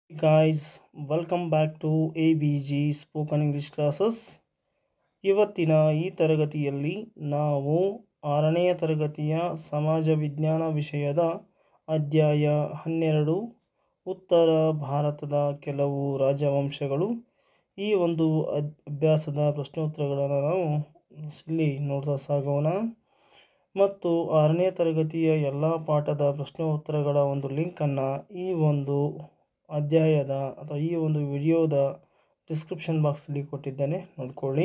guys welcome back to abg spoken english classes ಇವತ್ತಿನ ಈ ತರಗತಿಯಲ್ಲಿ ನಾವು ಆರನೆಯ ತರಗತಿಯ ಸಮಾಜ ವಿಜ್ಞಾನ ವಿಷಯದ ಅಧ್ಯಾಯ ಹನ್ನೆರಡು ಉತ್ತರ ಭಾರತದ ಕೆಲವು ರಾಜವಂಶಗಳು ಈ ಒಂದು ಅದ್- ಅಭ್ಯಾಸದ ಪ್ರಶ್ನೋತ್ತರಗಳನ್ನು ನಾವು ಇಲ್ಲಿ ನೋಡ್ತಾ ಸಾಗೋಣ ಮತ್ತು ಆರನೇ ತರಗತಿಯ ಎಲ್ಲ ಪಾಠದ ಪ್ರಶ್ನೋತ್ತರಗಳ ಒಂದು ಲಿಂಕನ್ನು ಈ ಒಂದು ಅಧ್ಯಾಯದ ಅಥವಾ ಈ ಒಂದು ವಿಡಿಯೋದ ಡಿಸ್ಕ್ರಿಪ್ಷನ್ ಬಾಕ್ಸಲ್ಲಿ ಕೊಟ್ಟಿದ್ದೇನೆ ನೋಡ್ಕೊಳ್ಳಿ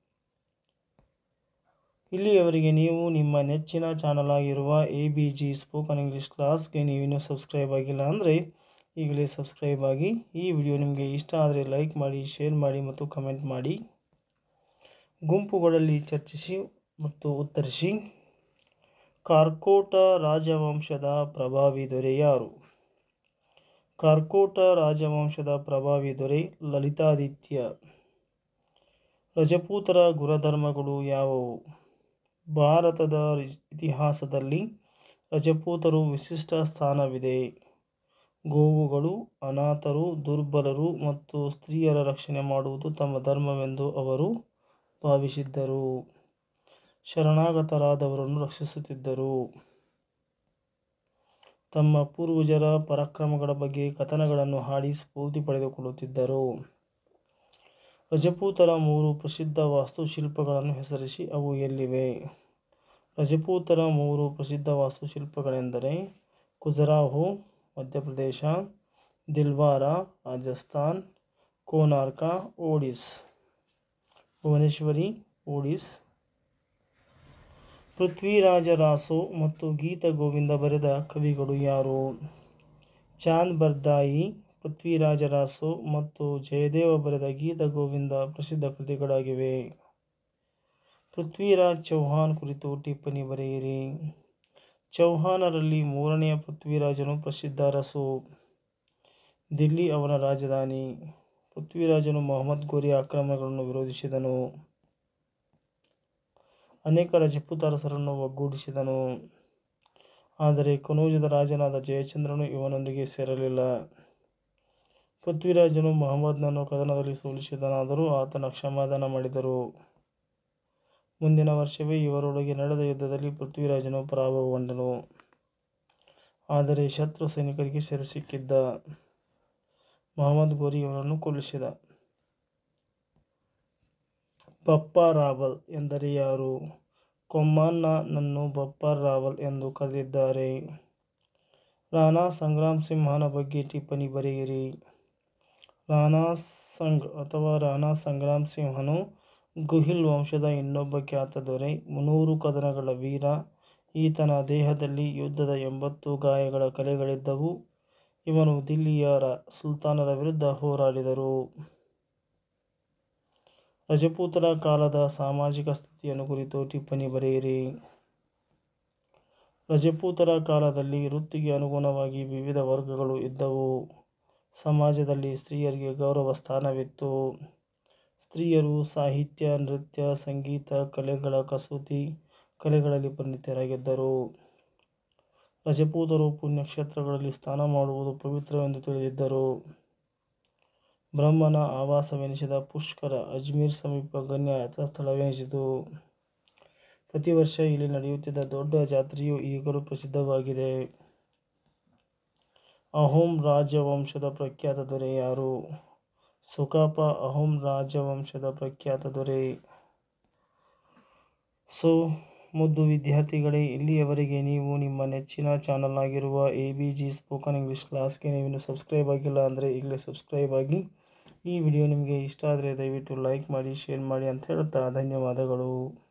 ಇಲ್ಲಿಯವರೆಗೆ ನೀವು ನಿಮ್ಮ ನೆಚ್ಚಿನ ಚಾನಲ್ ಆಗಿರುವ A B G spoken English ಕ್ಲಾಸ್ಗೆ ನೀವಿನ್ನೂ ಸಬ್ಸ್ಕ್ರೈಬ್ ಆಗಿಲ್ಲ ಅಂದರೆ ಈಗಲೇ ಸಬ್ಸ್ಕ್ರೈಬ್ ಆಗಿ ಈ ವಿಡಿಯೋ ನಿಮಗೆ ಇಷ್ಟ ಆದರೆ ಲೈಕ್ ಮಾಡಿ ಶೇರ್ ಮಾಡಿ ಮತ್ತು ಕಮೆಂಟ್ ಮಾಡಿ ಗುಂಪುಗಳಲ್ಲಿ ಚರ್ಚಿಸಿ ಮತ್ತು ಉತ್ತರಿಸಿ ಕಾರ್ಕೋಟ ರಾಜವಂಶದ ಪ್ರಭಾವಿ ದೊರೆ ಯಾರು ಕಾರ್ಕೋಟ ರಾಜವಂಶದ ಪ್ರಭಾವಿ ದೊರೆ ಲಲಿತಾದಿತ್ಯ ರಜಪೂತರ ಗುರಧರ್ಮಗಳು ಯಾವುವು ಭಾರತದ ಇತಿಹಾಸದಲ್ಲಿ ರಜಪೂತರು ವಿಶಿಷ್ಟ ಸ್ಥಾನವಿದೆ ಗೋವುಗಳು ಅನಾಥರು ದುರ್ಬಲರು ಮತ್ತು ಸ್ತ್ರೀಯರ ರಕ್ಷಣೆ ಮಾಡುವುದು ತಮ್ಮ ಧರ್ಮವೆಂದು ಅವರು ಭಾವಿಸಿದ್ದರು ಶರಣಾಗತರಾದವರನ್ನು ರಕ್ಷಿಸುತ್ತಿದ್ದರು ತಮ್ಮ ಪೂರ್ವಜರ ಪರಾಕ್ರಮಗಳ ಬಗ್ಗೆ ಕಥನಗಳನ್ನು ಹಾಡಿ ಸ್ಫೂರ್ತಿ ಪಡೆದುಕೊಳ್ಳುತ್ತಿದ್ದರು ರಜಪೂತರ ಮೂರು ಪ್ರಸಿದ್ಧ ವಾಸ್ತುಶಿಲ್ಪಗಳನ್ನು ಹೆಸರಿಸಿ ಅವು ಎಲ್ಲಿವೆ ರಜಪೂತರ ಮೂರು ಪ್ರಸಿದ್ಧ ವಾಸ್ತುಶಿಲ್ಪಗಳೆಂದರೆ ಖಜುರಾಹೋ ಮಧ್ಯಪ್ರದೇಶ ದಿಲ್ವಾರ ರಾಜಸ್ಥಾನ್ ಕೋನಾರ್ಕ ಒಡಿಸ್ ಭುವನೇಶ್ವರಿ ಒಡಿಸ್ ಪೃಥ್ವಿರಾಜ ರಾಸೋ ಮತ್ತು ಗೀತ ಗೋವಿಂದ ಬರೆದ ಕವಿಗಳು ಯಾರು ಚಾಂದ್ ಬರ್ದಾಯಿ ಪೃಥ್ವಿರಾಜ ರಾಸೋ ಮತ್ತು ಜಯದೇವ ಬರೆದ ಗೀತ ಗೋವಿಂದ ಪ್ರಸಿದ್ಧ ಕೃತಿಗಳಾಗಿವೆ ಪೃಥ್ವಿರಾಜ್ ಚೌಹಾಣ್ ಕುರಿತು ಟಿಪ್ಪಣಿ ಬರೆಯಿರಿ ಚೌಹಾಣರಲ್ಲಿ ಮೂರನೆಯ ಪೃಥ್ವಿರಾಜನು ಪ್ರಸಿದ್ಧ ಅರಸು ದಿಲ್ಲಿ ಅವನ ರಾಜಧಾನಿ ಪೃಥ್ವಿರಾಜನು ಮೊಹಮ್ಮದ್ ಗೋರಿ ಆಕ್ರಮಣಗಳನ್ನು ವಿರೋಧಿಸಿದನು ಅನೇಕ ರಜಪೂತ ಅರಸರನ್ನು ಒಗ್ಗೂಡಿಸಿದನು ಆದರೆ ಕನೌಜದ ರಾಜನಾದ ಜಯಚಂದ್ರನು ಇವನೊಂದಿಗೆ ಸೇರಲಿಲ್ಲ ಪೃಥ್ವಿರಾಜನು ಮೊಹಮ್ಮದ್ನನ್ನು ಕದನದಲ್ಲಿ ಸೋಲಿಸಿದನಾದರೂ ಆತನ ಕ್ಷಮಾದಾನ ಮಾಡಿದರು ಮುಂದಿನ ವರ್ಷವೇ ಇವರೊಳಗೆ ನಡೆದ ಯುದ್ಧದಲ್ಲಿ ಪೃಥ್ವಿರಾಜನು ಪರಾಭವಗೊಂಡನು ಆದರೆ ಶತ್ರು ಸೈನಿಕರಿಗೆ ಸೆರೆ ಸಿಕ್ಕಿದ್ದ ಮೊಹಮ್ಮದ್ ಗೋರಿ ಇವನನ್ನು ಕೊಲ್ಲಿಸಿದ ಬಪ್ಪ ರಾವಲ್ ಎಂದರೆ ಯಾರು ಕೊಮ್ಮನ್ನನನ್ನು ಬಪ್ಪರ್ ರಾವಲ್ ಎಂದು ಕರೆದಿದ್ದಾರೆ ರಾಣಾ ಸಂಗ್ರಾಮ್ ಸಿಂಹನ ಬಗ್ಗೆ ಟಿಪ್ಪಣಿ ಬರೆಯಿರಿ ರಾಣಾ ಸಂಗ್ ಅಥವಾ ರಾಣಾ ಸಂಗ್ರಾಮ್ ಸಿಂಹನು ಗುಹಿಲ್ ವಂಶದ ಇನ್ನೊಬ್ಬ ಖ್ಯಾತ ದೊರೆ ಮುನ್ನೂರು ಕದನಗಳ ವೀರ ಈತನ ದೇಹದಲ್ಲಿ ಯುದ್ಧದ ಎಂಬತ್ತು ಗಾಯಗಳ ಕಲೆಗಳಿದ್ದವು ಇವನು ದಿಲ್ಲಿಯ ರ- ಸುಲ್ತಾನರ ವಿರುದ್ಧ ಹೋರಾಡಿದರು ರಜಪೂತರ ಕಾಲದ ಸಾಮಾಜಿಕ ಸ್ಥಿತಿಯನ್ನು ಕುರಿತು ಟಿಪ್ಪಣಿ ಬರೆಯಿರಿ ರಜಪೂತರ ಕಾಲದಲ್ಲಿ ವೃತ್ತಿಗೆ ಅನುಗುಣವಾಗಿ ವಿವಿಧ ವರ್ಗಗಳು ಇದ್ದವು ಸಮಾಜದಲ್ಲಿ ಸ್ತ್ರೀಯರಿಗೆ ಗೌರವ ಸ್ಥಾನವಿತ್ತು ಸ್ತ್ರೀಯರು ಸಾಹಿತ್ಯ ನೃತ್ಯ ಸಂಗೀತ ಕಲೆಗಳ ಕಸೂತಿ ಕಲೆಗಳಲ್ಲಿ ಪರಿಣಿತರಾಗಿದ್ದರು ರಜಪೂತರು ಪುಣ್ಯಕ್ಷೇತ್ರಗಳಲ್ಲಿ ಸ್ನಾನ ಮಾಡುವುದು ಪವಿತ್ರವೆಂದು ತಿಳಿದಿದ್ದರು ಬ್ರಹ್ಮನ ಆವಾಸವೆನಿಸಿದ ಪುಷ್ಕರ ಅಜ್ಮೀರ್ ಸಮೀಪ ಗಣ್ಯ ಸ್ಥಳವೆನಿಸಿತು ಪ್ರತಿ ವರ್ಷ ಇಲ್ಲಿ ನಡೆಯುತ್ತಿದ್ದ ದೊಡ್ಡ ಜಾತ್ರೆಯು ಈಗಲೂ ಪ್ರಸಿದ್ಧವಾಗಿದೆ ಅಹೋಂ ರಾಜವಂಶದ ಪ್ರಖ್ಯಾತ ದೊರೆ ಯಾರು ಸುಕಾಪ ಅಹೋಂ ರಾಜವಂಶದ ಪ್ರಖ್ಯಾತ ದೊರೆ ಸೊ ಮುದ್ದು ವಿದ್ಯಾರ್ಥಿಗಳೇ ಇಲ್ಲಿಯವರೆಗೆ ನೀವು ನಿಮ್ಮ ನೆಚ್ಚಿನ ಚಾನಲ್ ಆಗಿರುವ A B G spoken English ಕ್ಲಾಸ್ಗೆ ನೀವಿನ್ನು ಸಬ್ಸ್ಕ್ರೈಬ್ ಆಗಿಲ್ಲ ಅಂದರೆ ಈಗಲೇ ಸಬ್ಸ್ಕ್ರೈಬ್ ಆಗಿ ಈ ವಿಡಿಯೋ ನಿಮಗೆ ಇಷ್ಟ ಆದರೆ ದಯವಿಟ್ಟು ಲೈಕ್ ಮಾಡಿ ಶೇರ್ ಮಾಡಿ ಅಂತ ಹೇಳ್ತಾ ಧನ್ಯವಾದಗಳು